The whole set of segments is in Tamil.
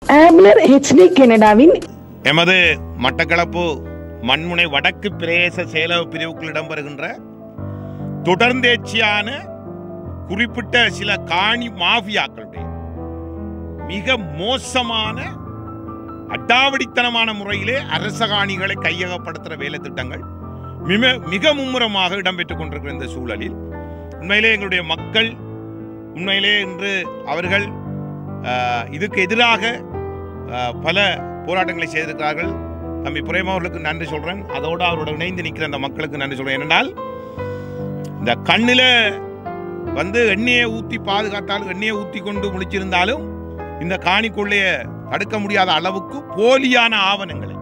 ஆப்னர் ஹெச்டி கனடாவின் எமது மட்டக்களப்பு மண்முனை வடக்கு பிரதேச செயலக பிரிவுக்குள் இடம்பெறுகின்ற தொடர்ந்தேர்ச்சியான குறிப்பிட்ட சில காணி மாஃபியாக்களுடைய மிக மோசமான அட்டாவடித்தனமான முறையிலே அரச காணிகளை கையகப்படுத்துகிற வேலை திட்டங்கள் மிக மிக மும்முரமாக இடம்பெற்றுக் கொண்டிருக்கிற இந்த சூழலில் உண்மையிலே எங்களுடைய மக்கள் உண்மையிலே இன்று அவர்கள் ஆஹ், இதுக்கு எதிராக ஆஹ், பல போராட்டங்களை செய்திருக்கிறார்கள் தம்பி புரேமா அவர்களுக்கு நன்றி சொல்றேன் அதோடு அவரோட இணைந்து நிற்கிற அந்த மக்களுக்கு நன்றி சொல்றேன் ஏனென்றால் இந்த கண்ணில வந்து எண்ணெயை ஊத்தி பாதுகாத்தாலும் எண்ணெயை ஊத்தி கொண்டு முடிச்சிருந்தாலும் இந்த காணிக்குள்ளே தடுக்க முடியாத அளவுக்கு போலியான ஆவணங்களை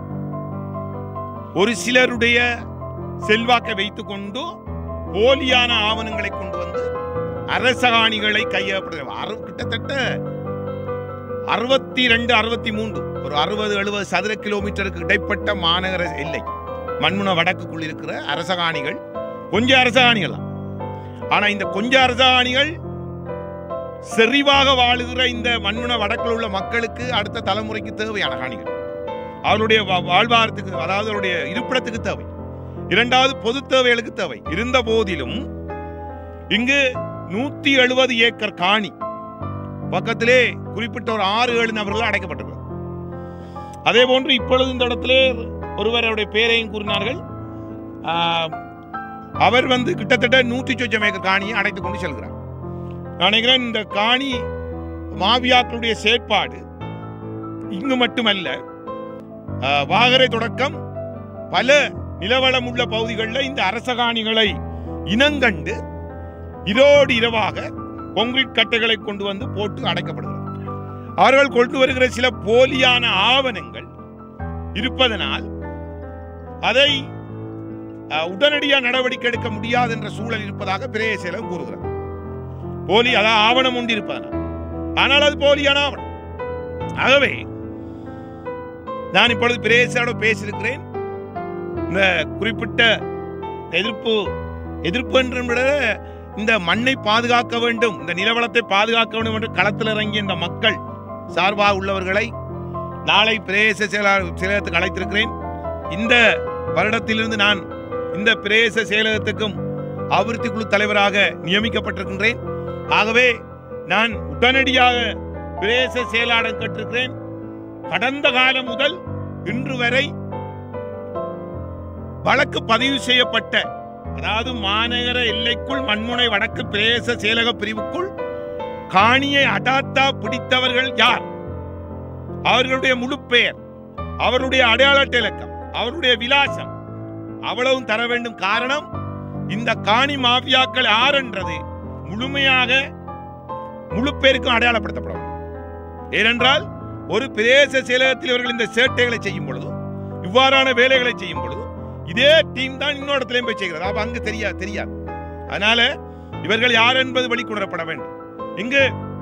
ஒரு சிலருடைய செல்வாக்கை வைத்துக்கொண்டு போலியான ஆவணங்களை கொண்டு வந்து அரச காணிகளை கையகப்படுத்த கிட்டத்தட்ட அறுபத்தி ரெண்டு அறுபத்தி மூன்று ஒரு அறுபது எழுபது சதுர கிலோமீட்டருக்கு இடைப்பட்ட மாநகர எல்லை மண்முன வடக்குக்குள் இருக்கிற அரசகாணிகள் கொஞ்ச அரசகாணிகள் தான் ஆனா இந்த கொஞ்ச அரசகாணிகள் செறிவாக வாழுகிற இந்த மண்முன வடக்கில் உள்ள மக்களுக்கு அடுத்த தலைமுறைக்கு தேவையான காணிகள் அவருடைய வா- வாழ்வாரத்துக்கு அதாவது அவருடைய இருப்பிடத்துக்கு தேவை இரண்டாவது பொது தேவைகளுக்கு தேவை இருந்த போதிலும் இங்கு நூத்தி எழுபது ஏக்கர் காணி பக்கத்திலே குறிப்பிட்ட ஒரு ஆறு ஏழு நபர்கள் அடைக்கப்பட்டிருக்கிறது அதே போன்று இப்பொழுது இந்த இடத்திலே ஒருவர் அவருடைய பேரையும் கூறினார்கள் ஆஹ், அவர் வந்து கிட்டத்தட்ட நூற்றி சொச்சம் ஏக்கர் காணியை அடைத்துக் கொண்டு செல்கிறார் நான் நினைக்கிறேன் இந்த காணி மாவியாக்களுடைய செயற்பாடு இங்கு மட்டுமல்ல ஆஹ், வாகரை தொடக்கம் பல நிலவளம் உள்ள பகுதிகளில் இந்த அரச காணிகளை இனங்கண்டு இரவோடு இரவாக கொங்கிரீட் கட்டைகளை கொண்டு வந்து போட்டு அடைக்கப்படுகிறது அவர்கள் கொண்டு வருகிற சில போலியான ஆவணங்கள் இருப்பதனால் அதை அஹ், உடனடியாக நடவடிக்கை எடுக்க முடியாது என்ற சூழல் இருப்பதாக பிரேய செயலகம் கூறுகிறது போலி அதாவது ஆவணம் உண்டு இருப்பதனால் ஆனால் அது போலியான ஆவணம் ஆகவே நான் இப்பொழுது பிரேசோட பேசியிருக்கிறேன் இந்த குறிப்பிட்ட எதிர்ப்பு எதிர்ப்பு என்று விட இந்த மண்ணை பாதுகாக்க வேண்டும் இந்த நிலவளத்தை பாதுகாக்க வேண்டும் என்று களத்தில் இறங்கிய இந்த மக்கள் சார்பாக உள்ளவர்களை நாளை பிரேச செயலாளர் செயலகத்துக்கு அழைத்திருக்கிறேன் இந்த வருடத்திலிருந்து நான் இந்த பிரேச செயலகத்துக்கும் அபிவிருத்தி குழு தலைவராக நியமிக்கப்பட்டிருக்கின்றேன் ஆகவே நான் உடனடியாக பிரேச செயலாளர் கேட்டிருக்கிறேன் கடந்த காலம் முதல் இன்று வரை வழக்கு பதிவு செய்யப்பட்ட அதாவது மாநகர எல்லைக்குள் மண்முனை வடக்கு பிரதேச செயலக பிரிவுக்குள் காணியை அடாத்தா பிடித்தவர்கள் யார் அவர்களுடைய முழு பெயர் அவருடைய அடையாள அட்டை இலக்கம் அவருடைய விலாசம் அவ்வளவும் தர வேண்டும் காரணம் இந்த காணி மாஃபியாக்கள் யார் என்றது முழுமையாக முழு பேருக்கும் அடையாளப்படுத்தப்பட வேண்டும் ஏனென்றால் ஒரு பிரதேச செயலகத்தில் இவர்கள் இந்த சேட்டைகளை செய்யும் பொழுது இவ்வாறான வேலைகளை செய்யும் பொழுது இதே டீம் தான் இன்னொரு இடத்துலயும் போய் செய்கிறது அப்ப அங்கு தெரியாது தெரியாது அதனால இவர்கள் யார் என்பது வெளிக்கொணரப்பட வேண்டும் இங்கு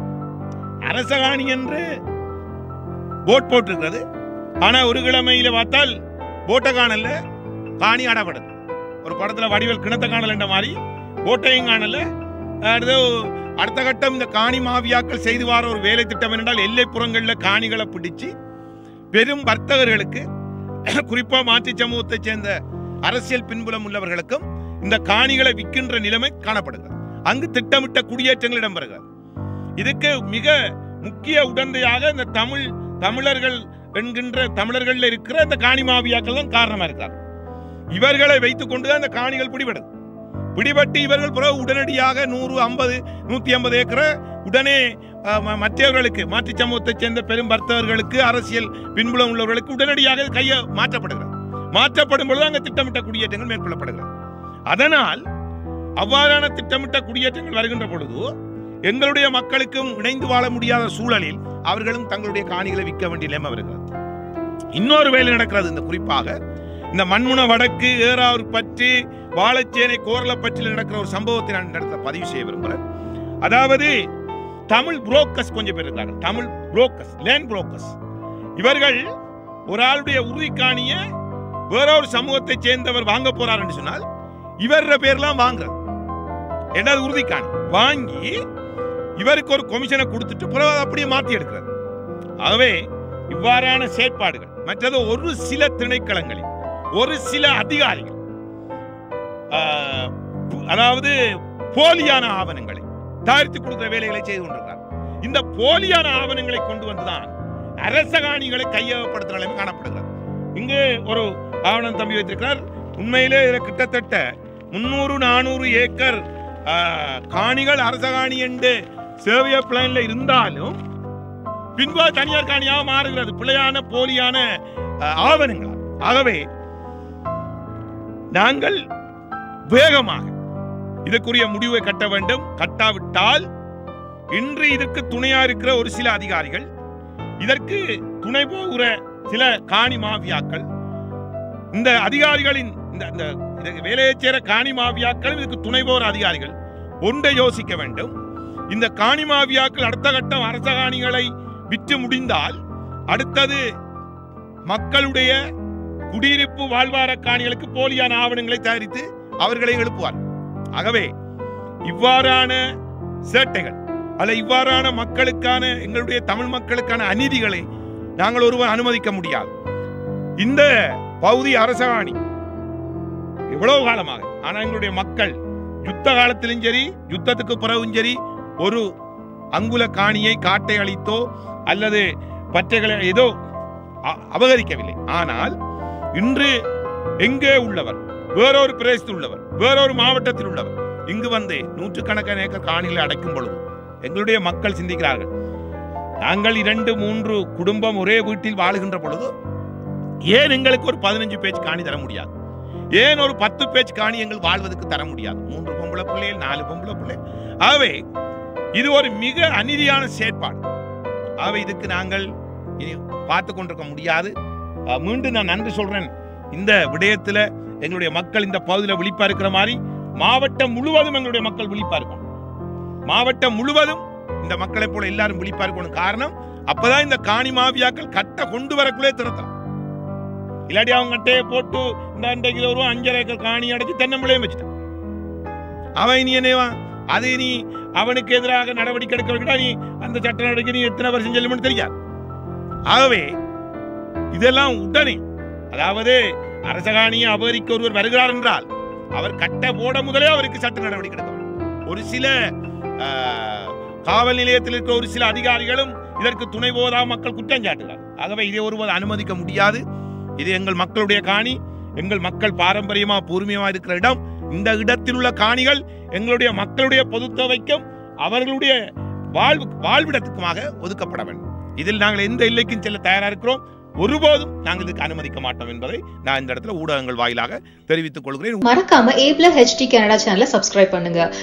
அரசகாணி என்று போட் போட்டிருக்கிறது ஆனா ஒரு கிழமையில பார்த்தால் போட்டை காணல காணி அடப்படுது ஒரு படத்துல வடிவல் கிணத்த காணல் என்ற மாதிரி போட்டையும் காணல அடுத்து அடுத்த கட்டம் இந்த காணி மாவியாக்கள் செய்து வார ஒரு வேலை திட்டம் என்றால் எல்லைப்புறங்களில் காணிகளை பிடிச்சு பெரும் வர்த்தகர்களுக்கு குறிப்பா மாற்று சமூகத்தைச் சேர்ந்த அரசியல் பின்புலம் உள்ளவர்களுக்கும் இந்த காணிகளை விற்கின்ற நிலைமை காணப்படுகிறது அங்கு திட்டமிட்ட குடியேற்றங்கள் இடம்பெறுகிறது இதுக்கு மிக முக்கிய உடந்தையாக இந்த தமிழ் தமிழர்கள் என்கின்ற தமிழர்கள் இருக்கிற இந்த காணி மாவியாக்கள் தான் காரணமா இருக்கார் இவர்களை வைத்துக் கொண்டு தான் இந்த காணிகள் பிடிபடுது பிடிபட்டு இவர்கள் பிறகு உடனடியாக நூறு ஐம்பது நூத்தி ஐம்பது ஏக்கரை உடனே அஹ், ம- மற்றவர்களுக்கு மாற்று சமூகத்தைச் சேர்ந்த பெரும் வர்த்தகர்களுக்கு அரசியல் பின்புலம் உள்ளவர்களுக்கு உடனடியாக இது கைய மாற்றப்படுகிறது மாற்றப்படும் பொழுது அங்கு திட்டமிட்ட குடியேற்றங்கள் மேற்கொள்ளப்படுகிறது அதனால் அவ்வாறான திட்டமிட்ட குடியேற்றங்கள் வருகின்ற பொழுது எங்களுடைய மக்களுக்கும் இணைந்து வாழ முடியாத சூழலில் அவர்களும் தங்களுடைய காணிகளை விற்க வேண்டிய நிலைமை வருகிறது இன்னொரு வேலை நடக்கிறது இந்த குறிப்பாக இந்த மண்முன வடக்கு ஏறாவூர் பற்றி வாழைச்சேனை கோரலப்பற்றில் நடக்கிற ஒரு சம்பவத்தை நான் நடத்த பதிவு செய்ய விரும்புகிறேன் அதாவது தமிழ் புரோக்கர்ஸ் கொஞ்சம் பேர் இருக்காங்க தமிழ் புரோக்கர்ஸ் லேண்ட் புரோக்கர்ஸ் இவர்கள் ஒரு ஆளுடைய உறுதிக்காணிய வேற ஒரு சமூகத்தை சேர்ந்தவர் வாங்க போறாருன்னு சொன்னால் இவர பேர்லாம் வாங்குறது என்னது உறுதிக்காணி வாங்கி இவருக்கு ஒரு கொமிஷனை கொடுத்துட்டு பிறகு அதை அப்படியே மாத்தி எடுக்கிறது ஆகவே இவ்வாறான செயற்பாடுகள் மற்றது ஒரு சில திணைக்களங்களில் ஒரு சில அதிகாரிகள் ஆஹ், பு- அதாவது போலியான ஆவணங்களை தயாரித்து கொடுக்கிற வேலைகளை செய்து கொண்டிருக்கிறார் இந்த போலியான ஆவணங்களை கொண்டு வந்துதான் அரசகாணிகளை கையகப்படுத்துற நிலைமை காணப்படுகிறது இங்கு ஒரு ஆவணம் தம்பி வைத்திருக்கிறார் உண்மையிலே இதுல கிட்டத்தட்ட முன்னூறு நானூறு ஏக்கர் ஆஹ், காணிகள் அரசகாணி என்று சேவிய பிளான்ல இருந்தாலும் பின்பு அது தனியார் காணியாக மாறுகிறது பிழையான போலியான ஆஹ், ஆவணங்கள் ஆகவே நாங்கள் வேகமாக இதற்குரிய முடிவை கட்ட வேண்டும் கட்டாவிட்டால் இன்று இதற்கு துணையா இருக்கிற ஒரு சில அதிகாரிகள் இதற்கு துணை போகிற சில காணி மாஃபியாக்கள் இந்த அதிகாரிகளின் இந்த இந்த இதற்கு வேலையை சேர காணி மாஃபியாக்களும் இதுக்கு துணை போகிற அதிகாரிகள் ஒன்றை யோசிக்க வேண்டும் இந்த காணி மாஃபியாக்கள் அடுத்த கட்டம் அரச காணிகளை விற்று முடிந்தால் அடுத்தது மக்களுடைய குடியிருப்பு வாழ்வார காணிகளுக்கு போலியான ஆவணங்களை தயாரித்து அவர்களை எழுப்புவார் ஆகவே இவ்வாறான சேட்டைகள் அல்ல இவ்வாறான மக்களுக்கான எங்களுடைய தமிழ் மக்களுக்கான அநீதிகளை நாங்கள் ஒருவர் அனுமதிக்க முடியாது இந்த பகுதி அரசகாணி எவ்வளவு காலமாக ஆனா எங்களுடைய மக்கள் யுத்த காலத்திலும் சரி யுத்தத்துக்கு பிறகும் சரி ஒரு அங்குல காணியை காட்டை அளித்தோ அல்லது பற்றைகளை ஏதோ அ- அபகரிக்கவில்லை ஆனால் இன்று எங்கே உள்ளவர் வேறொரு பிரதேசத்தில் உள்ளவர் வேறொரு மாவட்டத்தில் உள்ளவர் இங்கு வந்து நூற்றுக்கணக்கான ஏக்கர் காணிகளை அடைக்கும் பொழுது எங்களுடைய மக்கள் சிந்திக்கிறார்கள் நாங்கள் இரண்டு மூன்று குடும்பம் ஒரே வீட்டில் வாழுகின்ற பொழுது ஏன் எங்களுக்கு ஒரு பதினஞ்சு பேஜ் காணி தர முடியாது ஏன் ஒரு பத்து பேஜ் காணி எங்கள் வாழ்வதற்கு தர முடியாது மூன்று பொம்பளை பிள்ளைகள் நாலு பொம்பளை பிள்ளை ஆகவே இது ஒரு மிக அநீதியான செயற்பாடு ஆகவே இதுக்கு நாங்கள் இனி பார்த்து கொண்டிருக்க முடியாது அஹ், மீண்டும் நான் நன்றி சொல்றேன் இந்த விடயத்துல எங்களுடைய மக்கள் இந்த பகுதியில் விழிப்பா இருக்கிற மாதிரி மாவட்டம் முழுவதும் எங்களுடைய மக்கள் விழிப்பா இருக்கணும் மாவட்டம் முழுவதும் இந்த மக்களை போல எல்லாரும் விழிப்பா இருக்கணும் காரணம் அப்பதான் இந்த காணி மாவியாக்கள் கட்ட கொண்டு வரக்குள்ளே திருத்தலாம் இல்லாட்டி அவங்க கட்டையை போட்டு இந்த அன்றைக்கு ஒரு அஞ்சரை ஏக்கர் காணி அடைச்சு தென்னம்பிள்ளையும் வச்சுட்டான் அவன் இனி என்னவா அது நீ அவனுக்கு எதிராக நடவடிக்கை எடுக்க வேண்டிய நீ அந்த சட்ட நடவடிக்கை நீ எத்தனை வருஷம் செல்லும்னு தெரியாது ஆகவே இதெல்லாம் உடனே அதாவது அரசகாணியை அபகரிக்க ஒருவர் வருகிறார் என்றால் அவர் கட்ட போட முதலே அவருக்கு சட்ட நடவடிக்கை எடுக்க வேண்டும் ஒரு சில ஆஹ், காவல் நிலையத்தில் இருக்கிற ஒரு சில அதிகாரிகளும் இதற்கு துணை போவதாக மக்கள் குற்றம் சாட்டுகிறார் ஆகவே இதை ஒருவர் அனுமதிக்க முடியாது இது எங்கள் மக்களுடைய காணி எங்கள் மக்கள் பாரம்பரியமா பூர்வீகமா இருக்கிற இடம் இந்த இடத்தில் உள்ள காணிகள் எங்களுடைய மக்களுடைய பொதுத்தவைக்கும் அவர்களுடைய வாழ்வு வாழ்விடத்துக்குமாக ஒதுக்கப்பட வேண்டும் இதில் நாங்கள் எந்த எல்லைக்கும் செல்ல தயாரா இருக்கிறோம் ஒருபோதும் நாங்கள் இதுக்கு அனுமதிக்க மாட்டோம் என்பதை நான் இந்த இடத்துல ஊடகங்கள் வாயிலாக தெரிவித்துக் கொள்கிறேன் மறக்காம ஏப்ல ஹெச்டி கனடா சேனலை சப்ஸ்கிரைப் பண்ணுங்க